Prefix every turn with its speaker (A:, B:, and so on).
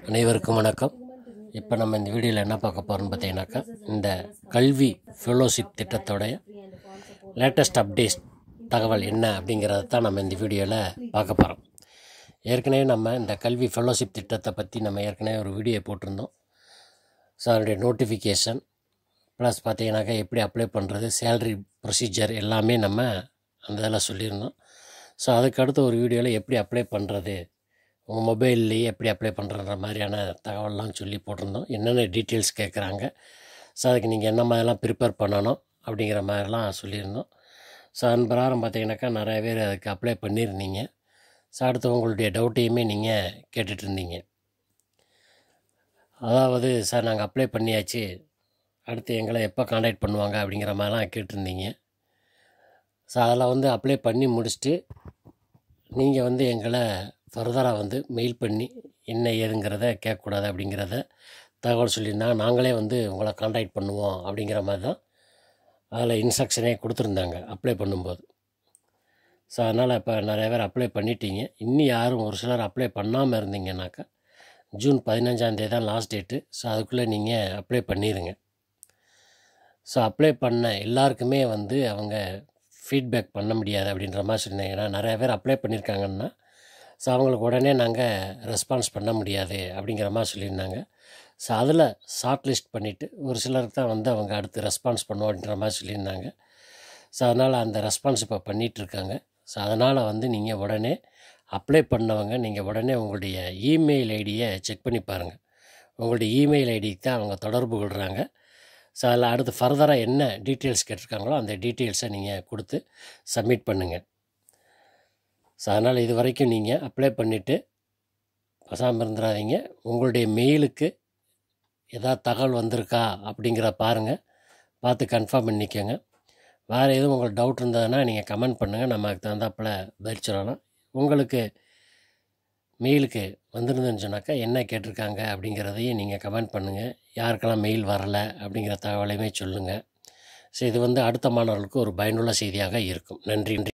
A: அனைவருக்கும் வணக்கம் இப்போ நம்ம இந்த வீடியோவில் என்ன பார்க்க போகிறோம்னு பார்த்தீங்கன்னாக்கா இந்த கல்வி ஃபெலோஷிப் திட்டத்தோடைய லேட்டஸ்ட் அப்டேட் தகவல் என்ன அப்படிங்கிறத தான் நம்ம இந்த வீடியோவில் பார்க்க போகிறோம் ஏற்கனவே நம்ம இந்த கல்வி ஃபெலோஷிப் திட்டத்தை பற்றி நம்ம ஏற்கனவே ஒரு வீடியோ போட்டிருந்தோம் ஸோ அதனுடைய நோட்டிஃபிகேஷன் ப்ளஸ் பார்த்தீங்கன்னாக்கா எப்படி அப்ளை பண்ணுறது சேலரி ப்ரொசீஜர் எல்லாமே நம்ம அந்த இதில் சொல்லியிருந்தோம் ஸோ அதுக்கடுத்து ஒரு வீடியோவில் எப்படி அப்ளை பண்ணுறது உங்கள் மொபைல்லையே எப்படி அப்ளை பண்ணுறன்ற மாதிரியான தகவல்லாம் சொல்லி போட்டிருந்தோம் என்னென்ன டீட்டெயில்ஸ் கேட்குறாங்க ஸோ அதுக்கு நீங்கள் என்ன மாதிரிலாம் ப்ரிப்பேர் பண்ணணும் அப்படிங்கிற மாதிரிலாம் சொல்லியிருந்தோம் ஸோ அதன் பிரகாரம் பார்த்தீங்கன்னாக்கா நிறைய பேர் அதுக்கு அப்ளை பண்ணியிருந்தீங்க ஸோ அடுத்து உங்களுடைய டவுட்டையுமே நீங்கள் கேட்டுட்டு இருந்தீங்க அதாவது சார் நாங்கள் அப்ளை பண்ணியாச்சு அடுத்து எங்களை எப்போ காண்டாக்ட் பண்ணுவாங்க அப்படிங்கிற மாதிரிலாம் கேட்டிருந்தீங்க ஸோ அதில் வந்து அப்ளை பண்ணி முடிச்சுட்டு நீங்கள் வந்து எங்களை ஃபர்தராக வந்து மெயில் பண்ணி என்ன ஏதுங்கிறத கேட்கக்கூடாது அப்படிங்கிறத தகவல் சொல்லியிருந்தாங்க நாங்களே வந்து உங்களை காண்டாக்ட் பண்ணுவோம் அப்படிங்கிற மாதிரி தான் அதில் இன்ஸ்ட்ரக்ஷனே கொடுத்துருந்தாங்க அப்ளை பண்ணும்போது ஸோ அதனால் இப்போ நிறைய பேர் அப்ளை பண்ணிட்டீங்க இன்னும் யாரும் ஒரு சிலர் அப்ளை பண்ணாமல் இருந்தீங்கன்னாக்கா ஜூன் பதினஞ்சாந்தேதி தான் லாஸ்ட் டேட்டு ஸோ அதுக்குள்ளே நீங்கள் அப்ளை பண்ணிடுங்க ஸோ அப்ளை பண்ண எல்லாருக்குமே வந்து அவங்க ஃபீட்பேக் பண்ண முடியாது அப்படின்ற மாதிரி சொன்னாங்க ஏன்னா நிறைய பேர் அப்ளை பண்ணியிருக்காங்கன்னா ஸோ அவங்களுக்கு உடனே நாங்கள் ரெஸ்பான்ஸ் பண்ண முடியாது அப்படிங்கிற மாதிரி சொல்லியிருந்தாங்க ஸோ அதில் ஷார்ட் லிஸ்ட் பண்ணிவிட்டு ஒரு சிலருக்கு தான் வந்து அவங்க அடுத்து ரெஸ்பான்ஸ் பண்ணுவோம் அப்படின்ற மாதிரி சொல்லியிருந்தாங்க ஸோ அதனால் அந்த ரெஸ்பான்ஸ் இப்போ பண்ணிகிட்ருக்காங்க ஸோ அதனால் வந்து நீங்கள் உடனே அப்ளை பண்ணவங்க நீங்கள் உடனே உங்களுடைய இமெயில் ஐடியை செக் பண்ணி பாருங்கள் உங்களுடைய இமெயில் ஐடிக்கு தான் அவங்க தொடர்பு கொள்கிறாங்க ஸோ அதில் அடுத்து ஃபர்தராக என்ன டீட்டெயில்ஸ் கேட்டிருக்காங்களோ அந்த டீட்டெயில்ஸை நீங்கள் கொடுத்து சப்மிட் பண்ணுங்கள் ஸோ அதனால் இது வரைக்கும் நீங்கள் அப்ளை பண்ணிவிட்டு பசாமல் இருந்துடாதீங்க உங்களுடைய மெயிலுக்கு ஏதாவது தகவல் வந்திருக்கா அப்படிங்கிற பாருங்கள் பார்த்து கன்ஃபார்ம் பண்ணிக்கோங்க வேறு எதுவும் உங்களுக்கு டவுட் இருந்ததுன்னா நீங்கள் கமெண்ட் பண்ணுங்கள் நம்ம அதுக்கு தகுந்தாப்பில் பதில் சொல்லலாம் உங்களுக்கு மெயிலுக்கு வந்திருந்துன்னு சொன்னாக்கா என்ன கேட்டிருக்காங்க அப்படிங்கிறதையும் நீங்கள் கமெண்ட் பண்ணுங்கள் யாருக்கெல்லாம் மெயில் வரலை அப்படிங்கிற தகவலையுமே சொல்லுங்கள் ஸோ இது வந்து அடுத்த மாணவர்களுக்கு ஒரு பயனுள்ள செய்தியாக இருக்கும் நன்றி நன்றி